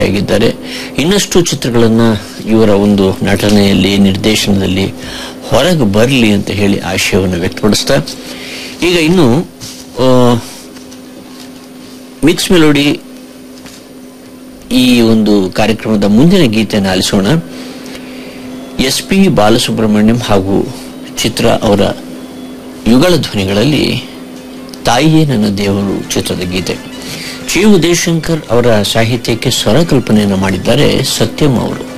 ಆಗಿದ್ದಾರೆ ಇನ್ನಷ್ಟು ಚಿತ್ರಗಳನ್ನ ಇವರ ಒಂದು ನಟನೆಯಲ್ಲಿ ನಿರ್ದೇಶನದಲ್ಲಿ ಹೊರಗೆ ಬರಲಿ ಅಂತ ಹೇಳಿ ಆಶಯವನ್ನು ವ್ಯಕ್ತಪಡಿಸ್ತಾ ಈಗ ಇನ್ನು ಆ, ಮಿಕ್ಸ್ ಮೆಲೋಡಿ ಈ ಒಂದು ಕಾರ್ಯಕ್ರಮದ ಮುಂದಿನ ಗೀತೆಯನ್ನು ಆಲಿಸೋಣ ಎಸ್ ಪಿ ಬಾಲಸುಬ್ರಹ್ಮಣ್ಯಂ ಹಾಗೂ ಚಿತ್ರ ಅವರ ಯುಗಳ ಧ್ವನಿಗಳಲ್ಲಿ ತಾಯಿಯೇ ನನ್ನ ದೇವರು ಚಿತ್ರದ ಗೀತೆ ಚಿ ಉದಯಶಂಕರ್ ಅವರ ಸಾಹಿತ್ಯಕ್ಕೆ ಸ್ವರ ಕಲ್ಪನೆಯನ್ನು ಮಾಡಿದ್ದಾರೆ ಸತ್ಯಂ ಅವರು